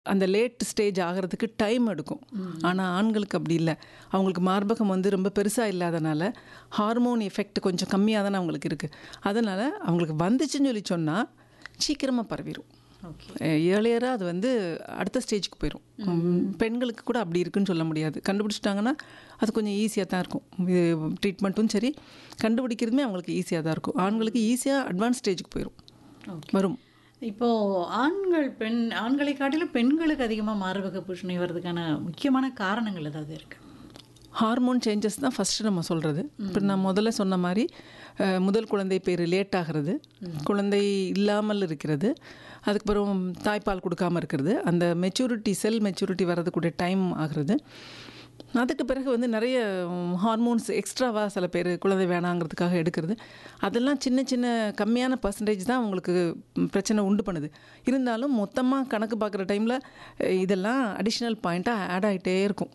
அந்த late stage ஆகிறதுக்கு time எடுக்கும் ஆனால் ஆண்களுக்கு அப்படி இல்லை அவங்களுக்கு மார்பகம் வந்து ரொம்ப பெருசாக இல்லாதனால ஹார்மோன் எஃபெக்ட் கொஞ்சம் கம்மியாக தானே அவங்களுக்கு இருக்குது அதனால் அவங்களுக்கு வந்துச்சுன்னு சொல்லி சொன்னால் சீக்கிரமாக பரவிடும் ஓகே ஏர்லியராக அது வந்து அடுத்த ஸ்டேஜுக்கு போயிடும் பெண்களுக்கு கூட அப்படி இருக்குன்னு சொல்ல முடியாது கண்டுபிடிச்சிட்டாங்கன்னா அது கொஞ்சம் ஈஸியாக தான் இருக்கும் இது ட்ரீட்மெண்ட்டும் சரி கண்டுபிடிக்கிறதுமே அவங்களுக்கு ஈஸியாக தான் இருக்கும் ஆண்களுக்கு ஈஸியாக அட்வான்ஸ் ஸ்டேஜுக்கு போயிடும் ஓகே வரும் இப்போ ஆண்கள் பெண் ஆண்களை காட்டிலும் பெண்களுக்கு அதிகமாக மார்பக புற்றுநோய் வர்றதுக்கான முக்கியமான காரணங்கள் ஏதாவது இருக்கு ஹார்மோன் சேஞ்சஸ் தான் ஃபஸ்ட்டு நம்ம சொல்கிறது இப்போ நான் முதல்ல சொன்ன மாதிரி அஹ், முதல் குழந்தை பேர் லேட் ஆகிறது குழந்தை இல்லாமல் இருக்கிறது அதுக்கப்புறம் தாய்ப்பால் கொடுக்காம இருக்கிறது அந்த மெச்சூரிட்டி செல் மெச்சூரிட்டி வர்றதுக்குடைய டைம் ஆகிறது அதுக்கு பிறகு வந்து நிறைய ஹார்மோன்ஸ் எக்ஸ்ட்ராவாக சில பேர் குழந்தை வேணாங்கிறதுக்காக எடுக்கிறது அதெல்லாம் சின்ன சின்ன கம்மியான பர்சன்டேஜ் தான் உங்களுக்கு ம், பிரச்சனை உண்டு பண்ணுது இருந்தாலும் மொத்தமாக கணக்கு பார்க்குற டைமில் இதெல்லாம் அடிஷ்னல் பாயிண்ட்டாக ஆட் ஆகிட்டே இருக்கும்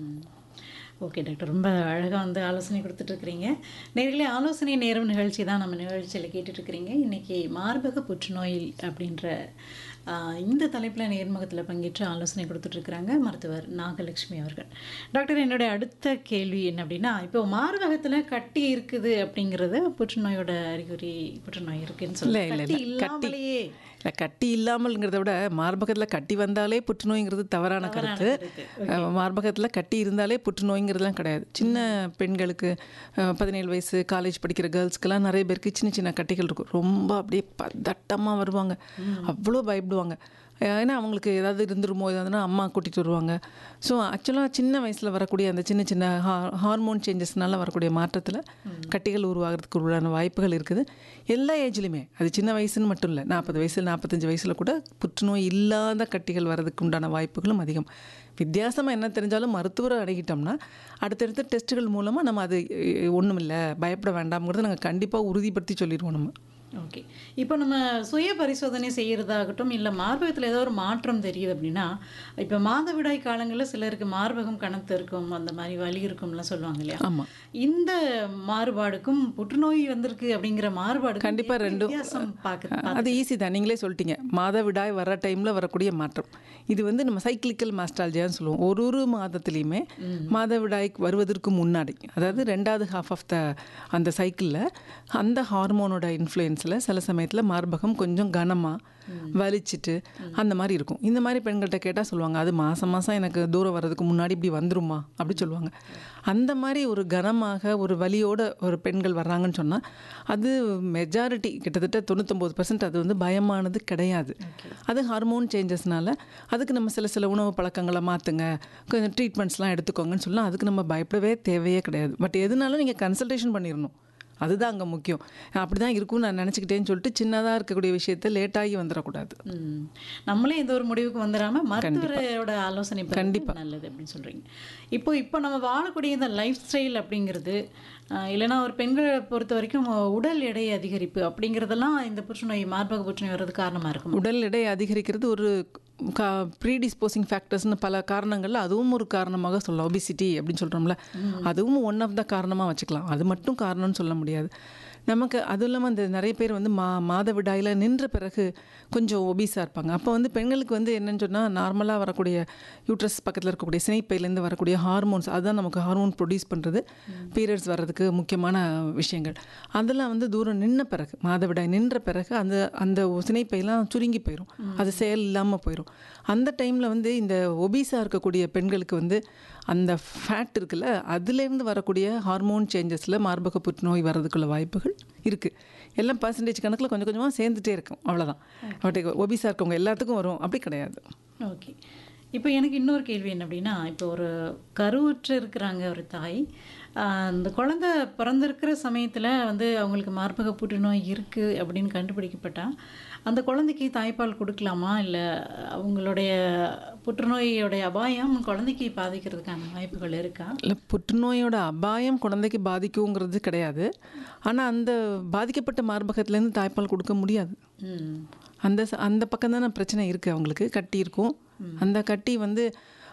ஓகே டாக்டர் ரொம்ப அழகாக வந்து ஆலோசனை கொடுத்துட்ருக்குறீங்க நேர்களே ஆலோசனை நேரம் நிகழ்ச்சி தான் நம்ம நிகழ்ச்சியில் கேட்டுட்ருக்கிறீங்க இன்றைக்கி மார்பக புற்றுநோய் அப்படின்ற ஆஹ், இந்த தலைப்பில் நேர்முகத்தில் பங்கேற்று ஆலோசனை கொடுத்துட்ருக்குறாங்க மருத்துவர் நாகலட்சுமி அவர்கள் டாக்டர் என்னுடைய அடுத்த கேள்வி என்ன அப்படின்னா இப்போ மார்பகத்தில் கட்டி இருக்குது அப்படிங்கிறது புற்றுநோயோட அறிகுறி புற்றுநோய் இருக்குன்னு இல்லை சொல்லி இல்லை கட்டி இல்லை கட்டி இல்லாமலேயே இல்லை கட்டி இல்லாமல்ங்கிறத விட மார்பகத்தில் கட்டி வந்தாலே புற்றுநோய்ங்கிறது தவறான கருத்து கருத்து. அஹ், மார்பகத்தில் கட்டி இருந்தாலே புற்றுநோய்ங்கிறதுலாம் கிடையாது சின்ன பெண்களுக்கு அஹ், பதினேழு வயசு காலேஜ் படிக்கிற கேர்ள்ஸ்க்கெல்லாம் நிறைய பேருக்கு சின்ன சின்ன கட்டிகள் இருக்கும் ரொம்ப அப்படியே பதட்டமாக வருவாங்க அவ்வளோ பயப்படுவாங்க ஏன்னா அவங்களுக்கு ஏதாவது இருந்துருமோ ஏதாவதுனா அம்மா கூட்டிகிட்டு வருவாங்க ஸோ ஆக்சுவலாக சின்ன வயசில் வரக்கூடிய அந்த சின்ன சின்ன ஹா ஹார்மோன் சேஞ்சஸ்னால வரக்கூடிய மாற்றத்தில் கட்டிகள் உருவாகிறதுக்கு உண்டான வாய்ப்புகள் இருக்குது எல்லா ஏஜ்லையுமே அது சின்ன வயசுன்னு மட்டும் இல்லை நாற்பது வயசு நாற்பத்தஞ்சு வயசில் கூட புற்றுநோய் இல்லாத கட்டிகள் வர்றதுக்கு உண்டான வாய்ப்புகளும் அதிகம் வித்தியாசமாக என்ன தெரிஞ்சாலும் மருத்துவரை அணுகிட்டோம்னா அடுத்தடுத்த டெஸ்ட்டுகள் மூலமாக நம்ம அது ஒன்றும் இல்லை பயப்பட வேண்டாம்ங்கிறத நாங்கள் கண்டிப்பாக உறுதிப்படுத்தி சொல்லிடுவோம் நம்ம ஓகே இப்போ நம்ம சுய பரிசோதனை செய்கிறதாகட்டும் இல்லை மார்பகத்தில் ஏதோ ஒரு மாற்றம் தெரியுது அப்படின்னா இப்போ மாதவிடாய் காலங்களில் சிலருக்கு மார்பகம் கணத்து இருக்கும் அந்த மாதிரி வலி இருக்கும்லாம் சொல்லுவாங்க இல்லையா ஆமாம் இந்த மாறுபாடுக்கும் புற்றுநோய் வந்திருக்கு அப்படிங்கிற மாறுபாடு கண்டிப்பா ரெண்டும் வித்தியாசம் பார்க்க அது ஈஸி தான் நீங்களே சொல்லிட்டீங்க மாதவிடாய் வர டைமில் வரக்கூடிய மாற்றம் இது வந்து நம்ம சைக்கிளிக்கல் மாஸ்டாலஜியான்னு சொல்லுவோம் ஒரு ஒரு மாதத்துலேயுமே மாதவிடாய் வருவதற்கு முன்னாடி அதாவது ரெண்டாவது ஹாஃப் ஆஃப் த அந்த சைக்கிளில் அந்த ஹார்மோனோட இன்ஃப்ளூயன்ஸில் சில சமயத்தில் மார்பகம் கொஞ்சம் கனமாக வலிச்சிட்டு அந்த மாதிரி இருக்கும் இந்த மாதிரி பெண்கள்கிட்ட கேட்டால் சொல்லுவாங்க அது மாதம் மாதம் எனக்கு தூரம் வர்றதுக்கு முன்னாடி இப்படி வந்துருமா அப்படி சொல்லுவாங்க அந்த மாதிரி ஒரு கனமாக ஒரு வலியோட ஒரு பெண்கள் வர்றாங்கன்னு சொன்னால் அது மெஜாரிட்டி கிட்டத்தட்ட தொண்ணூத்தொம்பது பர்சன்ட் அது வந்து பயமானது கிடையாது அது ஹார்மோன் சேஞ்சஸ்னால அதுக்கு நம்ம சில சில உணவு பழக்கங்களை மாற்றுங்க கொஞ்சம் ட்ரீட்மெண்ட்ஸ்லாம் எடுத்துக்கோங்கன்னு சொல்லலாம் அதுக்கு நம்ம பயப்படவே தேவையே கிடையாது பட் எதுனாலும் நீங்கள் கன்சல்டேஷன் பண்ணிடணும் அதுதான் அங்கே முக்கியம் அப்படி தான் இருக்கும்னு நான் நினச்சிக்கிட்டேன்னு சொல்லிட்டு சின்னதாக இருக்கக்கூடிய விஷயத்த லேட்டாகி வந்துடக்கூடாது ம். நம்மளே எந்த ஒரு முடிவுக்கு வந்துடாம மருத்துவரோட ஆலோசனை கண்டிப்பா நல்லது அப்படின்னு சொல்றீங்க இப்போ இப்போ நம்ம வாழக்கூடிய இந்த லைஃப் ஸ்டைல் அப்படிங்கிறது அஹ், இல்லைன்னா ஒரு பெண்களை பொறுத்த வரைக்கும் உடல் எடை அதிகரிப்பு அப்படிங்கிறதெல்லாம் இந்த புற்றுநோய் மார்பக புற்றுநோய் வர்றது காரணமா இருக்கும் உடல் எடை அதிகரிக்கிறது ஒரு கா ப்ரீடிஸ்போசிங் ஃபேக்டர்ஸ்னு பல காரணங்கள்ல அதுவும் ஒரு காரணமாக சொல்லலாம் ஒபிசிட்டி அப்படின்னு சொல்கிறோம்ல அதுவும் ஒன் ஆஃப் த காரணமாக வச்சுக்கலாம் அது மட்டும் காரணம்னு சொல்ல முடியாது நமக்கு அதுவும் இல்லாமல் அந்த நிறைய பேர் வந்து மா மாதவிடாயில் நின்ற பிறகு கொஞ்சம் ஒபீஸாக இருப்பாங்க அப்போ வந்து பெண்களுக்கு வந்து என்னன்னு சொன்னால் நார்மலாக வரக்கூடிய யூட்ரஸ் பக்கத்தில் இருக்கக்கூடிய சினைப்பையிலேருந்து வரக்கூடிய ஹார்மோன்ஸ் அதுதான் நமக்கு ஹார்மோன் ப்ரொடியூஸ் பண்ணுறது பீரியட்ஸ் வர்றதுக்கு முக்கியமான விஷயங்கள் அதெல்லாம் வந்து தூரம் நின்ன பிறகு மாதவிடாய் நின்ற பிறகு அந்த அந்த சினைப்பையெல்லாம் சுருங்கி போயிடும் அது செயல் இல்லாமல் போயிடும் அந்த டைமில் வந்து இந்த ஒபீஸாக இருக்கக்கூடிய பெண்களுக்கு வந்து அந்த ஃபேட் இருக்குல்ல அதுலேருந்து வரக்கூடிய ஹார்மோன் சேஞ்சஸில் மார்பக புற்றுநோய் வர்றதுக்குள்ள வாய்ப்புகள் இருக்குது எல்லாம் பர்சன்டேஜ் கணக்கில் கொஞ்சம் கொஞ்சமாக சேர்ந்துட்டே இருக்கும் அவ்வளோதான் பட் ஒபீஸாக இருக்கவங்க எல்லாத்துக்கும் வரும் அப்படி கிடையாது ஓகே இப்போ எனக்கு இன்னொரு கேள்வி என்ன அப்படின்னா இப்போ ஒரு கருவுற்று இருக்கிறாங்க ஒரு தாய் ஆஹ் அந்த குழந்தை பிறந்திருக்கிற சமயத்தில் வந்து அவங்களுக்கு மார்பக புற்றுநோய் இருக்குது அப்படின்னு கண்டுபிடிக்கப்பட்டா அந்த குழந்தைக்கு தாய்ப்பால் கொடுக்கலாமா இல்லை அவங்களுடைய புற்றுநோயோடைய அபாயம் குழந்தைக்கு பாதிக்கிறதுக்கான வாய்ப்புகள் இருக்கா இல்லை புற்றுநோயோட அபாயம் குழந்தைக்கு பாதிக்குங்கிறது கிடையாது ஆனால் அந்த பாதிக்கப்பட்ட மார்பகத்துலேருந்து தாய்ப்பால் கொடுக்க முடியாது ம் அந்த ச- அந்த பக்கம் தானே பிரச்சனை இருக்குது அவங்களுக்கு கட்டி இருக்கும் அந்த கட்டி வந்து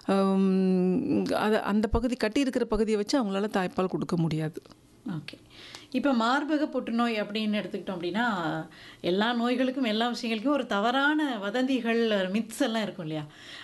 ஹம், அது அந்த பகுதி கட்டி இருக்கிற பகுதியை வச்சு அவங்களால தாய்ப்பால் கொடுக்க முடியாது ஓகே இப்போ மார்பக புற்றுநோய் அப்படின்னு எடுத்துக்கிட்டோம் அப்படின்னா எல்லா நோய்களுக்கும் எல்லா விஷயங்களுக்கும் ஒரு தவறான வதந்திகள் மித்ஸ் எல்லாம் இருக்கும் இல்லையா